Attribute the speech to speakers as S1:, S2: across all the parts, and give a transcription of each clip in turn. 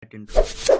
S1: പറ്റുന്നുണ്ട്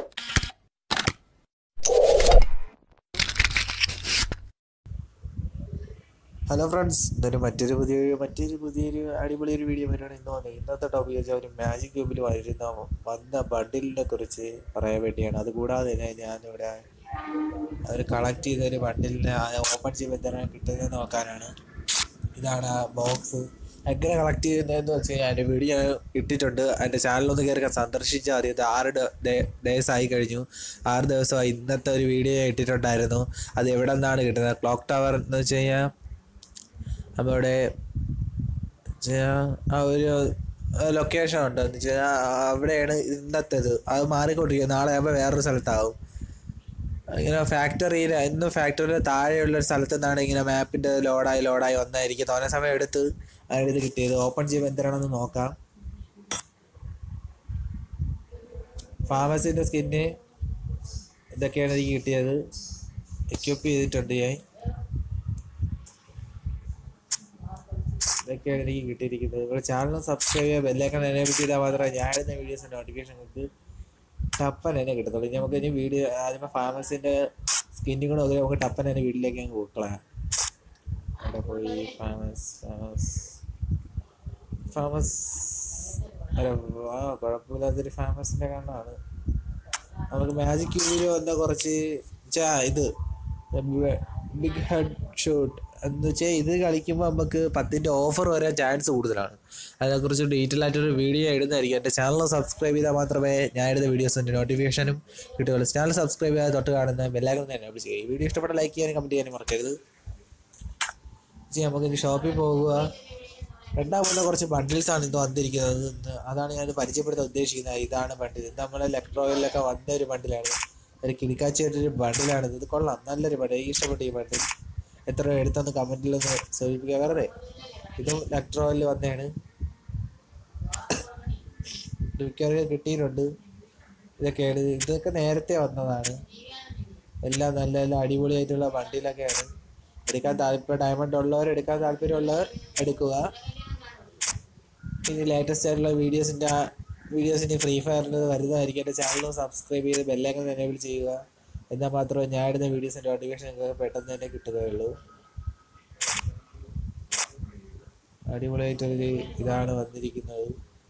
S2: hello friends ഇതൊരു മറ്റൊരു പുതിയ മറ്റൊരു പുതിയൊരു അടിപൊളി ഒരു വീഡിയോ വരെയാണ് ഇന്ന് വന്നത് ഇന്നത്തെ ടോപ്പിക് വെച്ചാൽ ഒരു മാജിക് ക്യൂബിൽ വരുന്ന വന്ന ബണ്ടിലിനെ കുറിച്ച് പറയാൻ വേണ്ടിയാണ് അതുകൂടാതെ തന്നെ ഞാനിവിടെ അവർ കളക്ട് ചെയ്ത ഒരു ബണ്ടിലിനെ ഓപ്പൺ ചെയ്യുമ്പോൾ എന്താണ് കിട്ടുന്നത് നോക്കാനാണ് ഇതാണ് ആ ബോക്സ് എങ്ങനെ കളക്ട് ചെയ്യുന്നതെന്ന് വെച്ച് കഴിഞ്ഞാൽ എൻ്റെ വീഡിയോ ഞാൻ ഇട്ടിട്ടുണ്ട് എൻ്റെ ചാനലൊന്ന് കയറി സന്ദർശിച്ചാൽ മതി ഇത് ആറ് ഡേയ്സ് ആയി കഴിഞ്ഞു ആറ് ദിവസമായി ഇന്നത്തെ ഒരു വീഡിയോ ഞാൻ ഇട്ടിട്ടുണ്ടായിരുന്നു അത് എവിടെ നിന്നാണ് കിട്ടുന്നത് ക്ലോക്ക് ടവർ എന്ന് വെച്ച് കഴിഞ്ഞാൽ നമ്മുടെ ആ ഒരു ലൊക്കേഷൻ ഉണ്ട് എന്ന് വെച്ചാൽ അവിടെയാണ് ഇന്നത്തേത് അത് മാറിക്കൊണ്ടിരിക്കുന്നത് നാളെ ആകുമ്പോൾ വേറൊരു സ്ഥലത്താവും ഇങ്ങനെ ഫാക്ടറിയിൽ ഇന്നും ഫാക്ടറിയിൽ താഴെയുള്ള ഒരു സ്ഥലത്ത് നിന്നാണ് ഇങ്ങനെ മാപ്പിൻ്റെ ലോഡായി ലോഡായി വന്നായിരിക്കും തോന്നെ സമയം എടുത്ത് അതിനടുത്ത് കിട്ടിയത് ഓപ്പൺ ചെയ്യുമ്പോൾ എന്താണെന്ന് നോക്കാം ഫാമസിൻ്റെ സ്കിന്ന് ഇതൊക്കെയാണ് എനിക്ക് കിട്ടിയത് എക്യൂപ്പ് ചെയ്തിട്ടുണ്ട് ഞാൻ ഇതൊക്കെയാണ് എനിക്ക് കിട്ടിയിരിക്കുന്നത് ഇവിടെ ചാനൽ സബ്സ്ക്രൈബ് ചെയ്യുക ബെല്ലൈക്കൺ എനേബിൾ ചെയ്താൽ മാത്രമേ ഞാൻ ഇടുന്ന വീഡിയോസിൻ്റെ നോട്ടിഫിക്കേഷൻ നിങ്ങൾക്ക് ടപ്പൻ തന്നെ കിട്ടത്തുള്ളൂ ഇനി നമുക്ക് ഇനി വീഡിയോ ആദ്യമേ ഫാമസിൻ്റെ സ്കിന്നും കൂടെ നോക്കി നമുക്ക് ടപ്പൻ തന്നെ വീട്ടിലേക്ക് അങ്ങ് കൊടുക്കളയാം അവിടെ പോയി ഫാമസ് ഫാമസ് ഫാമസ് അല്ല ആ കുഴപ്പമില്ലാത്തൊരു ഫാമസിൻ്റെ കണ്ണാണ് നമുക്ക് മാജിക് ക്യൂബിൽ വന്ന കുറച്ച് ചാ ഇത് ബിഗ് ഹെഡ് ഷൂട്ട് എന്ന് വെച്ചാൽ ഇത് കളിക്കുമ്പോൾ നമുക്ക് പത്തിൻ്റെ ഓഫർ വരാൻ ചാൻസ് കൂടുതലാണ് അതിനെക്കുറിച്ച് ഡീറ്റെയിൽ ആയിട്ടൊരു വീഡിയോ ഇടുന്നതായിരിക്കും എൻ്റെ ചാനൽ സബ്സ്ക്രൈബ് ചെയ്താൽ മാത്രമേ ഞാൻ ഇടുന്ന വീഡിയോസിൻ്റെ നോട്ടിഫിക്കേഷനും കിട്ടുകയുള്ളൂ ചാനൽ സബ്സ്ക്രൈബ് ചെയ്താൽ തൊട്ട് കാണുന്ന ബെല്ലാകം തന്നെ ചെയ്യുക ഈ വീഡിയോ ഇഷ്ടപ്പെട്ട ലൈക്ക് ചെയ്യാനും കമൻറ്റ് ചെയ്യാനും മറക്കരുത് ചേച്ചി നമുക്ക് ഇനി ഷോപ്പിൽ പോകുക രണ്ടാമത്തെ കുറച്ച് ബണ്ടിൽസ് ആണ് ഇത് വന്നിരിക്കുന്നത് ഇന്ന് അതാണ് ഞാൻ പരിചയപ്പെടുത്താൻ ഉദ്ദേശിക്കുന്നത് ഇതാണ് ബണ്ടിൽ ഇത് നമ്മളെ ഇലക്ട്രോയിലൊക്കെ വന്ന ഒരു ബണ്ടിലാണ് ഒരു കിടിക്കാച്ചിയായിട്ടൊരു ബണ്ടിലാണിത് ഇത് കൊള്ളാം നല്ലൊരു ബണ്ടിൽ എനിക്ക് ഇഷ്ടപ്പെട്ടു ഈ ബണ്ടിൽ എത്ര രൂപ എടുത്തൊന്ന് കമൻറ്റിൽ ഒന്ന് സൂചിപ്പിക്കുക വെറുതെ ഇതും ഇലക്ട്രോയിൽ വന്നതാണ് മിക്കവാറും കിട്ടിയിട്ടുണ്ട് ഇതൊക്കെയാണ് ഇതൊക്കെ നേരത്തെ വന്നതാണ് എല്ലാം നല്ല നല്ല അടിപൊളിയായിട്ടുള്ള വണ്ടിയിലൊക്കെയാണ് എടുക്കാൻ താല്പര്യം ഡയമണ്ട് ഉള്ളവർ എടുക്കാൻ താല്പര്യമുള്ളവർ എടുക്കുക ഇനി ലേറ്റസ്റ്റ് ആയിട്ടുള്ള വീഡിയോസിൻ്റെ വീഡിയോസിൻ്റെ ഫ്രീ ഫയറിൻ്റെ വരുന്നതായിരിക്കും എൻ്റെ ചാനൽ സബ്സ്ക്രൈബ് ചെയ്ത് ബെല്ലൈക്കൺ എനേബിൾ ചെയ്യുക എന്നാൽ മാത്രമേ ഞാൻ ഇടുന്ന വീഡിയോസിൻ്റെ നോട്ടിഫിക്കേഷൻ നിങ്ങൾക്ക് പെട്ടെന്ന് തന്നെ കിട്ടുകയുള്ളൂ അടിപൊളിയായിട്ടൊരു ഇതാണ് വന്നിരിക്കുന്നത്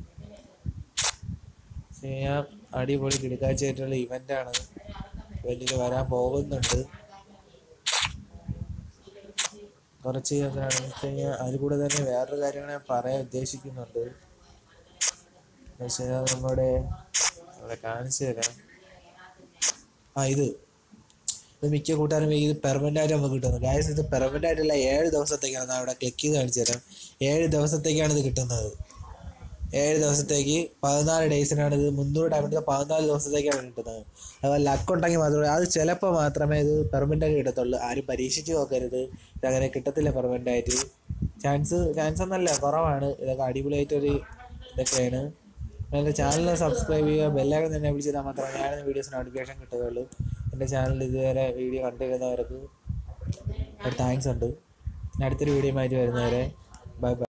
S2: ഞാൻ അടിപൊളി കിടക്കാഴ്ചയായിട്ടുള്ള ഇവൻ്റാണ് ഇവൻറ്റിൽ വരാൻ പോകുന്നുണ്ട് കുറച്ച് എന്താണെന്ന് വെച്ച് കഴിഞ്ഞാൽ അതിൽ കൂടെ തന്നെ വേറൊരു കാര്യങ്ങൾ ഞാൻ പറയാൻ ഉദ്ദേശിക്കുന്നുണ്ട് എന്ന് വെച്ച് കഴിഞ്ഞാൽ നമ്മുടെ അവിടെ കാണിച്ചു തരാം ആ ഇത് ഇത് മിക്ക കൂട്ടുകാരും ഇത് പെർമനൻ്റ് ആയിട്ട് നമുക്ക് കിട്ടുന്നത് ഗായസ് ഇത് പെർമനൻ്റ് ആയിട്ടുള്ള ഏഴ് ദിവസത്തേക്കാണ് ഞാൻ അവിടെ ക്ലിക്ക് ചെയ്ത് കാണിച്ചു തരാം ഏഴ് ദിവസത്തേക്കാണ് ഇത് കിട്ടുന്നത് ഏഴ് ദിവസത്തേക്ക് പതിനാല് ഡേയ്സിനാണ് ഇത് മുന്നൂറ് ഡയമണ്ട് പതിനാല് ദിവസത്തേക്കാണ് കിട്ടുന്നത് അതുപോലെ ലക്ക് ഉണ്ടെങ്കിൽ മാത്രമേ അത് ചിലപ്പോൾ മാത്രമേ ഇത് പെർമനൻ്റ് ആയിട്ട് കിട്ടത്തുള്ളൂ ആരും പരീക്ഷിച്ച് നോക്കരുത് ഇതങ്ങനെ കിട്ടത്തില്ല പെർമനൻ്റ് ആയിട്ട് ചാൻസ് ചാൻസ് ഒന്നല്ല കുറവാണ് ഇതൊക്കെ അടിപൊളിയായിട്ടൊരു ഇതൊക്കെയാണ് എൻ്റെ ചാനൽ സബ്സ്ക്രൈബ് ചെയ്യുക ബെല്ലൊക്കെ തന്നെ വിളിച്ചാൽ മാത്രമേ ഞാൻ വീഡിയോസ് നോട്ടിഫിക്കേഷൻ കിട്ടുകയുള്ളൂ എൻ്റെ ചാനൽ ഇതുവരെ വീഡിയോ കണ്ടിരുന്നവർക്ക് ഒരു താങ്ക്സ് ഉണ്ട് അടുത്തൊരു വീഡിയോ ആയിട്ട് വരുന്നവരെ ബൈ ബൈ